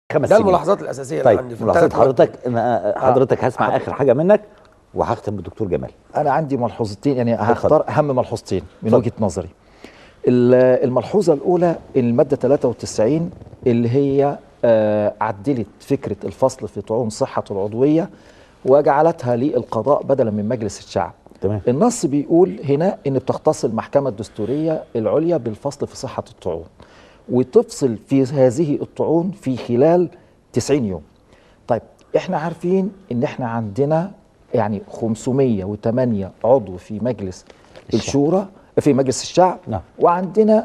خمس ده سنين الملاحظات الاساسيه اللي طيب عندي في ملاحظات الثلاث نقط. حضرتك انا حضرتك هسمع اخر حاجه منك وهختم بالدكتور جمال انا عندي ملحوظتين يعني اتفضل. هختار اهم ملحوظتين من اتفضل. وجهه نظري ال- الملحوظه الاولى الماده 93 اللي هي آه، عدلت فكره الفصل في طعون صحه العضويه وجعلتها للقضاء بدلا من مجلس الشعب تمام النص بيقول هنا ان بتختص المحكمه الدستوريه العليا بالفصل في صحه الطعون وتفصل في هذه الطعون في خلال 90 يوم طيب احنا عارفين ان احنا عندنا يعني 508 عضو في مجلس الشورى في مجلس الشعب نعم. وعندنا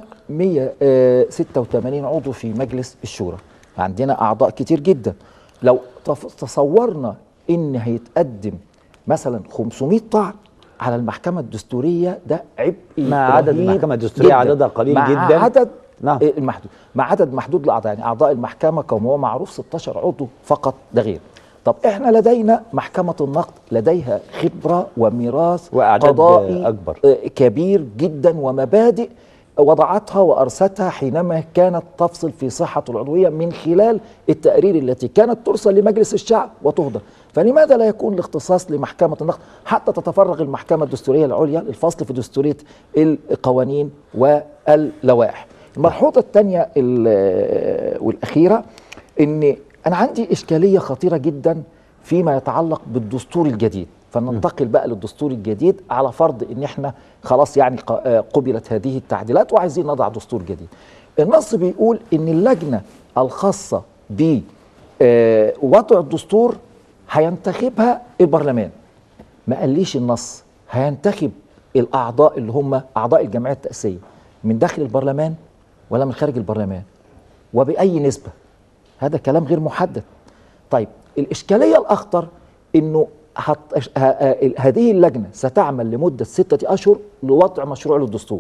186 عضو في مجلس الشورى عندنا اعضاء كتير جدا لو تف- تصورنا ان هيتقدم مثلا 500 طعن على المحكمه الدستوريه ده عبء مع عدد رهيب المحكمة الدستورية جداً. عددها قليل مع جداً. عدد نعم. آه، المحدود مع عدد محدود الاعضاء يعني اعضاء المحكمه كما هو معروف 16 عضو فقط ده غير طب احنا لدينا محكمه النقد لديها خبره وميراث وأعداد قضائي أكبر. آه، كبير جدا ومبادئ وضعتها وارستها حينما كانت تفصل في صحه العضويه من خلال التقارير التي كانت ترسل لمجلس الشعب وتهدر فلماذا لا يكون الاختصاص لمحكمه النقد حتى تتفرغ المحكمه الدستوريه العليا للفصل في دستوريه القوانين واللوائح الملحوظه الثانيه والاخيره ان انا عندي اشكاليه خطيره جدا فيما يتعلق بالدستور الجديد فننتقل بقى للدستور الجديد على فرض ان احنا خلاص يعني ق- آه قبلت هذه التعديلات وعايزين نضع دستور جديد النص بيقول ان اللجنه الخاصه ب آه، وضع الدستور هينتخبها البرلمان ما قاليش النص هينتخب الاعضاء اللي هم اعضاء الجمعيه التاسيسيه من داخل البرلمان ولا من خارج البرلمان وباي نسبه هذا كلام غير محدد طيب الإشكالية الأخطر أنه هت... ه... ه... هذه اللجنة ستعمل لمدة ستة أشهر لوضع مشروع للدستور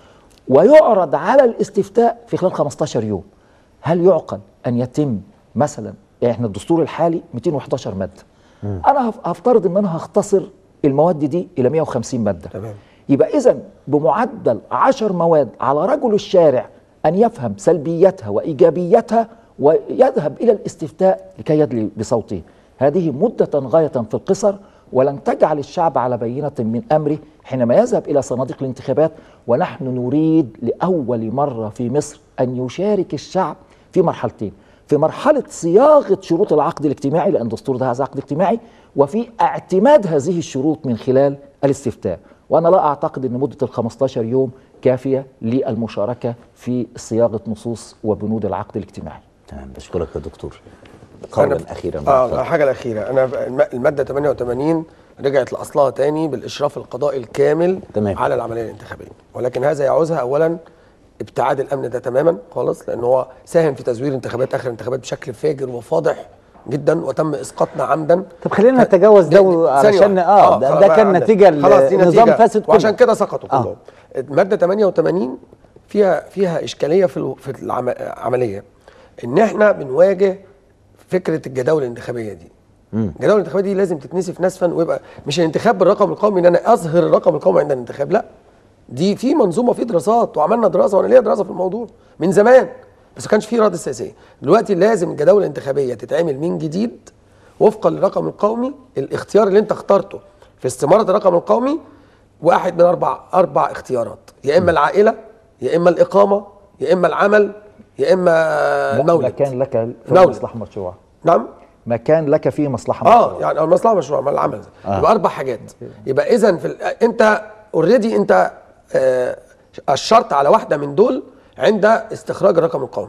ويعرض على الاستفتاء في خلال 15 يوم هل يعقل أن يتم مثلا احنا الدستور الحالي 211 مادة أنا هف- هفترض أن أنا هختصر المواد دي إلى 150 مادة تمام. يبقى إذا بمعدل 10 مواد على رجل الشارع أن يفهم سلبيتها وإيجابيتها ويذهب إلى الاستفتاء لكي يدلي بصوته هذه مدة غاية في القصر ولن تجعل الشعب على بينة من أمره حينما يذهب إلى صناديق الانتخابات ونحن نريد لأول مرة في مصر أن يشارك الشعب في مرحلتين في مرحلة صياغة شروط العقد الاجتماعي لأن الدستور ده هذا عقد اجتماعي وفي اعتماد هذه الشروط من خلال الاستفتاء وأنا لا أعتقد أن مدة ال 15 يوم كافية للمشاركة في صياغة نصوص وبنود العقد الاجتماعي تمام بشكرك يا دكتور أنا- قولا اخيرا اه الحاجه الاخيره انا ب- الم- الماده 88 رجعت لاصلها تاني بالاشراف القضائي الكامل تمام. على العمليه الانتخابيه ولكن هذا يعوزها اولا ابتعاد الامن ده تماما خالص لان هو ساهم في تزوير انتخابات اخر انتخابات بشكل فاجر وفاضح جدا وتم اسقاطنا عمدا طب خلينا نتجاوز ده ثانية علشان واحدة. اه ده, خلاص ده بقى كان عندك. نتيجه خلاص دي لنظام نتيجة. فاسد كله. وعشان كده سقطوا آه. كلهم الماده 88 فيها فيها اشكاليه في ال- في العمليه ان احنا بنواجه فكره الجداول الانتخابيه دي الجداول الانتخابيه دي لازم تتنسف نسفا ويبقى مش الانتخاب بالرقم القومي ان انا اظهر الرقم القومي عند الانتخاب لا دي في منظومه في دراسات وعملنا دراسه وانا ليا دراسه في الموضوع من زمان بس ما كانش في اراده سياسيه دلوقتي لازم الجداول الانتخابيه تتعمل من جديد وفقا للرقم القومي الاختيار اللي انت اخترته في استماره الرقم القومي واحد من اربع اربع اختيارات يا اما العائله يا اما الاقامه يا اما العمل يا اما لا، المولد مكان لك في مولد. مصلحة مشروعة نعم مكان لك فيه مصلحة اه مشروعة يعني المصلحه مشروع ما العمل آه. يبقى اربع حاجات يبقى اذا في ال- انت اوريدي انت آه الشرط على واحده من دول عند استخراج الرقم القومي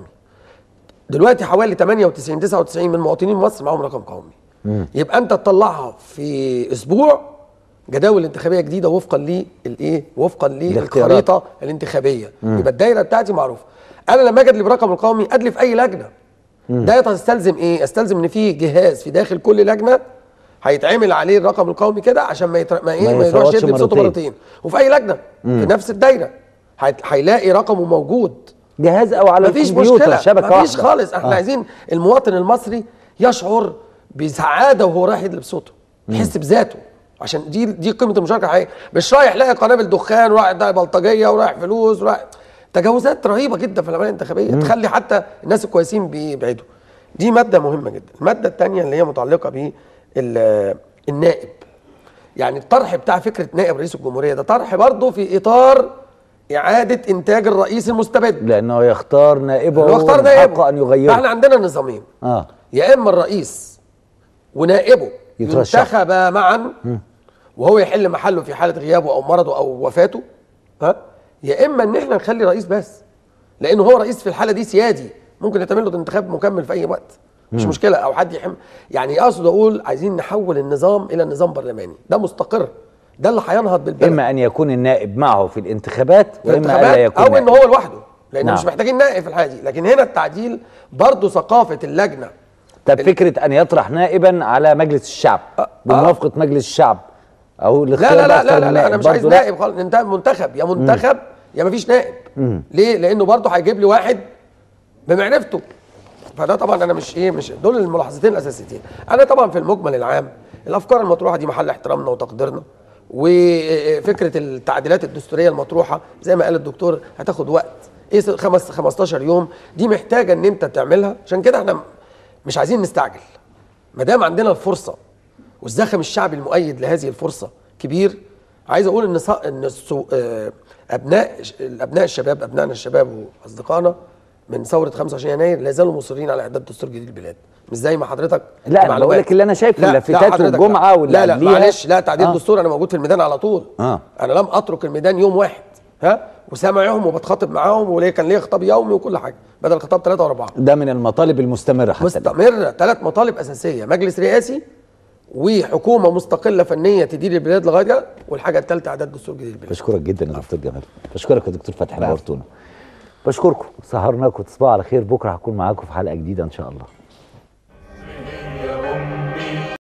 دلوقتي حوالي 98 99 من مواطنين مصر معاهم رقم قومي يبقى انت تطلعها في اسبوع جداول انتخابيه جديده وفقا للايه وفقا الاختيارات. للخريطه الانتخابيه يبقى الدايره بتاعتي معروفه انا لما اجي ادلي برقم القومي ادلي في اي لجنه ده تستلزم ايه استلزم ان في جهاز في داخل كل لجنه هيتعمل عليه الرقم القومي كده عشان ما يتر... ما, إيه؟ ما ما يروحش يصوتش يدلي بصوته مرتين. مرتين وفي اي لجنه في نفس الدايره هيت- هيلاقي رقمه موجود جهاز او على مفيش الكمبيوتر مشكله شبكه مفيش واحدة. خالص احنا آه. عايزين المواطن المصري يشعر بسعاده وهو رايح يدلي بصوته يحس بذاته عشان دي دي قيمه المشاركه الحقيقيه مش رايح لاقي قنابل دخان ورايح ده بلطجيه ورايح فلوس ورايح تجاوزات رهيبه جدا في العمليه الانتخابيه تخلي حتى الناس الكويسين بيبعدوا دي ماده مهمه جدا الماده الثانيه اللي هي متعلقه بالنائب يعني الطرح بتاع فكره نائب رئيس الجمهوريه ده طرح برضه في اطار اعاده انتاج الرئيس المستبد لانه يختار نائبه اللي هو اختار ومن نائبه حقه ان يغيره فاحنا عندنا نظامين اه يا اما الرئيس ونائبه يترشح. ينتخبا معا وهو يحل محله في حاله غيابه او مرضه او وفاته ها يا اما ان احنا نخلي رئيس بس لانه هو رئيس في الحاله دي سيادي ممكن يتعمل له انتخاب مكمل في اي وقت مش مشكله او حد يحم يعني اقصد اقول عايزين نحول النظام الى نظام برلماني ده مستقر ده اللي هينهض بالبلد اما ان يكون النائب معه في الانتخابات في واما ان لا الانتخابات يكون او ان نائب. هو لوحده لان نعم. مش محتاجين نائب في الحاله دي لكن هنا التعديل برضه ثقافه اللجنه طب فكره ان يطرح نائبا على مجلس الشعب بموافقه مجلس الشعب او لا الاختيار لا لا بأكثر لا, لا, من لا نائب انا مش عايز برضه لا. نائب خالص انت منتخب يا منتخب يا مفيش نائب ليه لانه برضه هيجيب لي واحد بمعرفته فده طبعا انا مش ايه مش دول الملاحظتين الاساسيتين انا طبعا في المجمل العام الافكار المطروحه دي محل احترامنا وتقديرنا وفكره التعديلات الدستوريه المطروحه زي ما قال الدكتور هتاخد وقت ايه خمس 15 يوم دي محتاجه ان انت تعملها عشان كده احنا مش عايزين نستعجل ما دام عندنا الفرصه والزخم الشعبي المؤيد لهذه الفرصه كبير عايز اقول ان ص- ان السو- آه، ابناء الابناء الشباب ابنائنا الشباب واصدقائنا من ثوره 25 يناير لا زالوا مصرين على اعداد دستور جديد للبلاد مش زي ما حضرتك لا، أنا معلومات. بقول لك اللي أنا شايفه لا، اللافتات لا، حضرتك والجمعة لا. واللي لا لا قبليها. معلش لا تعديل آه. دستور انا موجود في الميدان على طول آه. انا لم اترك الميدان يوم واحد ها وسامعهم وبتخاطب معاهم وليه كان ليا خطاب يومي وكل حاجه بدل خطاب ثلاثه واربعه ده من المطالب المستمره حتى الآن. مستمرة ثلاث مطالب أساسية مجلس رئاسي وحكومة مستقلة فنية تدير البلاد لغاية والحاجة الثالثة إعداد دستور جديد للبلاد بشكرك جدا يا دكتور جمال بشكرك يا دكتور فتحي نورتونا بشكركم سهرناكم تصبحوا على خير بكره هكون معاكم في حلقه جديده ان شاء الله